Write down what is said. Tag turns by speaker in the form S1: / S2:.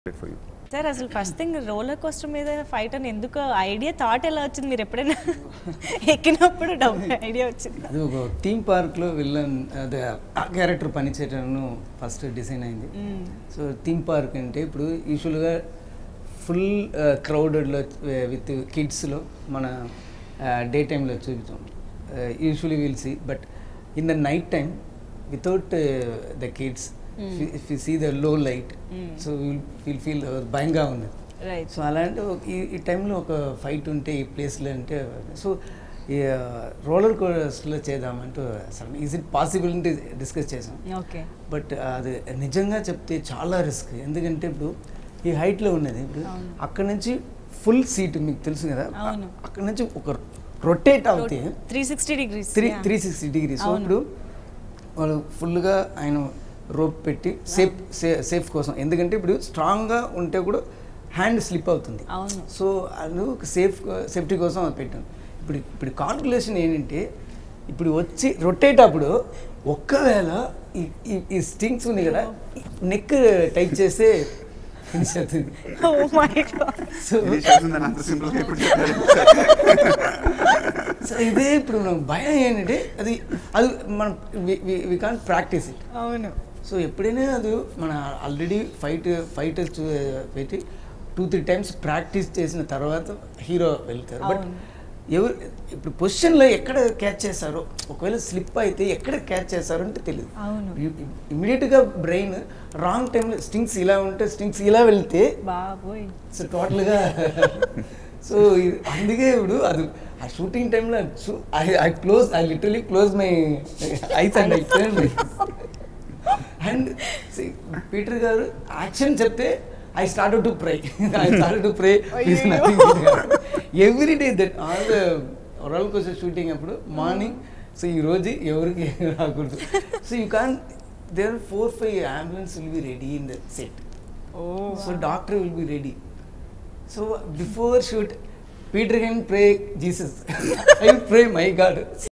S1: for you.
S2: Sir అసలు first thing roller coaster మీద fight అని ఎందుకు ఐడియా థాట్ ఎలా వచ్చింది మీరు ఎప్పుడైనా ఎక్కినప్పుడు డౌట్ ఐడియా వచ్చింది
S3: అది ఒక థీమ్ పార్క్లో విల్లన్ అదే ఆ క్యారెక్టర్ పనిచేయటం ఫస్ట్ డిజైన్ అయింది సో థీమ్ పార్క్ అంటే ఇప్పుడు యూజువల్గా ఫుల్ క్రౌడెడ్లో విత్ కిడ్స్లో మన డే టైంలో చూపుతాం usually will see but in the night time without the kids if you see the low light so will will feel భయంగా ఉంది
S2: రైట్
S3: సో అలాంటి ఒక- ఈ ఈ టైంలో ఒక ఫైట్ ఉంటే ఈ ప్లేస్లో అంటే సో ఈ రోలర్ కోస్టర్లో చేద్దామంటూ అసలు ఈజ్ ఇట్ పాసిబుల్ అంటే డిస్కస్ చేసాం
S2: ఓకే
S3: బట్ అది నిజంగా చెప్తే చాలా రిస్క్ ఎందుకంటే ఇప్పుడు ఈ హైట్లో ఉన్నది ఇప్పుడు అక్కడ నుంచి ఫుల్ సీట్ మీకు తెలుసు కదా
S2: అవును.
S3: అక్కడ నుంచి ఒక రొటేట్ అవుతే
S2: three sixty degrees
S3: three three sixty degree so ఇప్పుడు వాళ్ళు ఫుల్గా ఆయన రోప్ పెట్టి సేఫ్ సేఫ్ కోసం ఎందుకంటే ఇప్పుడు స్ట్రాంగ్గా ఉంటే కూడా హ్యాండ్ స్లిప్ అవుతుంది
S2: అవును.
S3: సో అది ఒక సేఫ్ సేఫ్టీ కోసం అది పెట్టాను ఇప్పుడు ఇప్పుడు కాల్కులేషన్ ఏంటంటే ఇప్పుడు వచ్చి రొటేట్ అప్పుడు ఒక్కవేళ ఈ ఈ- ఈ స్టింగ్స్ ఉంది కదా నెక్ టైప్ చేస్తే ఫినిష్ అవుతుంది
S2: ఓ మై గాడ్
S3: సో
S1: ఇది చేస్తుందని అంత సింపుల్ గా ఇప్పుడు చెప్పారు
S3: సో ఇదే ఇప్పుడు మనకు భయం ఏంటంటే అది అది మనం వి కాన్ ప్రాక్టీస్ ఇట్
S2: అవును
S3: సో ఎప్పుడైనా అది మన ఆల్రెడీ ఫైట్ ఫైట్ పెట్టి టూ త్రీ టైమ్స్ ప్రాక్టీస్ చేసిన తర్వాత హీరో వెళ్తారు బట్
S2: అవును.
S3: ఎవరు ఇప్పుడు పొజిషన్లో ఎక్కడ క్యాచ్ చేస్తారో ఒకవేళ స్లిప్ అయితే ఎక్కడ క్యాచ్ చేస్తారో అంటే తెలియదు
S2: అవును
S3: ఇమీడియట్గా బ్రెయిన్ రాంగ్ టైంలో స్టింగ్స్ ఇలా ఉంటే స్టింగ్స్ ఇలా వెళ్తే
S2: బాబోయ్
S3: సో టోటల్గా సో అందుకే ఇప్పుడు అది ఆ షూటింగ్ టైంలో I I close I literally close my eyes and I turn and Peter గారు యాక్షన్ చెప్తే I start to pray I start to pray every day that all the oral కోసం shooting అప్పుడు morning so ఈ రోజు ఎవరికి రాకూడదు so you can there four five ambulance will be ready in the set
S2: oh
S3: So doctor will be ready. So before shoot, Peter can pray Jesus. I will pray my God.